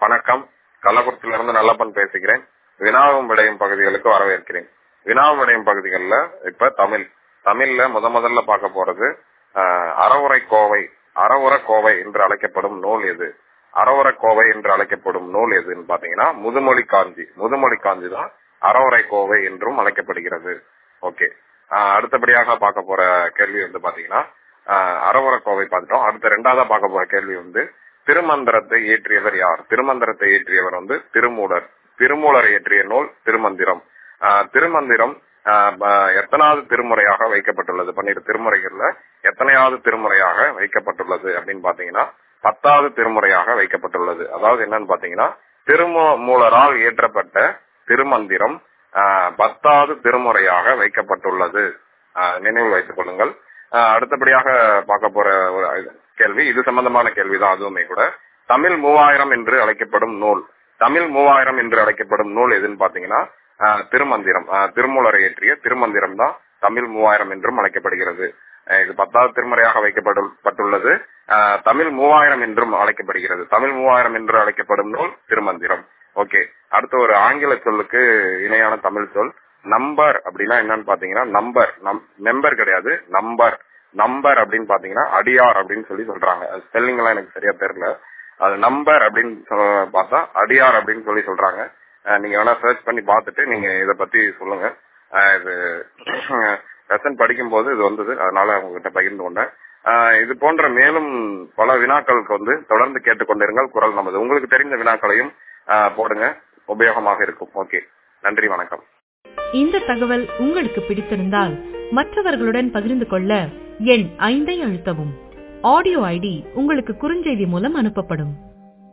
வணக்கம் கள்ளக்குறிச்சியிலிருந்து நல்லப்பன் பேசுகிறேன் வினாவும் விடையும் பகுதிகளுக்கு வரவேற்கிறேன் வினாவும் விடையும் பகுதிகளில் இப்ப தமிழ் தமிழ்ல முத முதல்ல பார்க்க போறது ஆஹ், அறவுரை கோவை அறவுரை கோவை என்று அழைக்கப்படும் நூல் எது அறவுரை கோவை என்று அழைக்கப்படும் நூல் எதுன்னு பாத்தீங்கன்னா முதுமொழி காஞ்சி முதுமொழி காஞ்சி தான் அறவுரை கோவை என்றும் அழைக்கப்படுகிறது ஓகே அடுத்தபடியாக பார்க்க போற கேள்வி வந்து பாத்தீங்கன்னா ஆஹ், அறவுரை கோவை பார்த்துட்டோம் அடுத்த ரெண்டாவதா பார்க்க போற கேள்வி வந்து திருமந்திரத்தை இயற்றியவர் யார் திருமந்திரத்தை இயற்றியவர் வந்து திருமூலர் திருமூலர் இயற்றிய நூல் திருமந்திரம் ஆஹ், திருமந்திரம் ஆஹ், ப- எத்தனாவது திருமுறையாக வைக்கப்பட்டுள்ளது பன்னிரு திருமுறைகள்ல எத்தனையாவது திருமுறையாக வைக்கப்பட்டுள்ளது அப்படின்னு பாத்தீங்கன்னா பத்தாவது திருமுறையாக வைக்கப்பட்டுள்ளது அதாவது என்னன்னு பாத்தீங்கன்னா திருமூலரால் இயற்றப்பட்ட திருமந்திரம் ஆஹ், பத்தாவது திருமுறையாக வைக்கப்பட்டுள்ளது ஆஹ், நினைவில் வைத்துக் கொள்ளுங்கள் ஆஹ், அடுத்தபடியாக பார்க்க போற ஒரு கேள்வி இது சம்பந்தமான கேள்விதான் அதுவுமே கூட தமிழ் மூவாயிரம் என்று அழைக்கப்படும் நூல் தமிழ் மூவாயிரம் என்று அழைக்கப்படும் நூல் எதுன்னு பாத்தீங்கன்னா ஆஹ், திருமந்திரம் ஆஹ், திருமூலரை இயற்றிய திருமந்திரம் தான் தமிழ் மூவாயிரம் என்றும் அழைக்கப்படுகிறது ஆஹ், இது பத்தாவது திருமுறையாக வைக்கப்பட்டுள்ளது ஆஹ், தமிழ் மூவாயிரம் என்றும் அழைக்கப்படுகிறது தமிழ் மூவாயிரம் என்று அழைக்கப்படும் நூல் திருமந்திரம் ஓகே அடுத்து ஒரு ஆங்கில சொல்லுக்கு இணையான தமிழ் சொல் நம்பர் அப்படின்னா என்னன்னு பாத்தீங்கன்னா நம்பர் மெம்பர் கிடையாது நம்பர் நம்பர் அப்படின்னு பாத்தீங்கன்னா அடியார் அப்படின்னு சொல்லி சொல்றாங்க ஸ்பெல்லிங் எல்லாம் எனக்கு சரியா தெரியல அது நம்பர் அப்படின்னு சொ- பார்த்தா அடியார் அப்படின்னு சொல்லி சொல்றாங்க அஹ் நீங்க வேணா சர்ச் பண்ணி பார்த்துட்டு நீங்க இத பத்தி சொல்லுங்க அஹ் இது லெசன் படிக்கும் போது இது வந்தது அதனால உங்ககிட்ட பகிர்ந்து கொண்டேன் அஹ் இது போன்ற மேலும் பல வினாக்களுக்கு வந்து தொடர்ந்து கேட்டுக்கொண்டிருங்கள் குரல் நமது உங்களுக்கு தெரிந்த வினாக்களையும் அஹ் போடுங்க உபயோகமாக இருக்கும் ஓகே நன்றி வணக்கம் இந்த தகவல் உங்களுக்கு பிடித்திருந்தால் மற்றவர்களுடன் பகிர்ந்து கொள்ள எண் ஐந்தை அழுத்தவும் ஆடியோ ஐடி உங்களுக்கு குறுஞ்செய்தி மூலம் அனுப்பப்படும்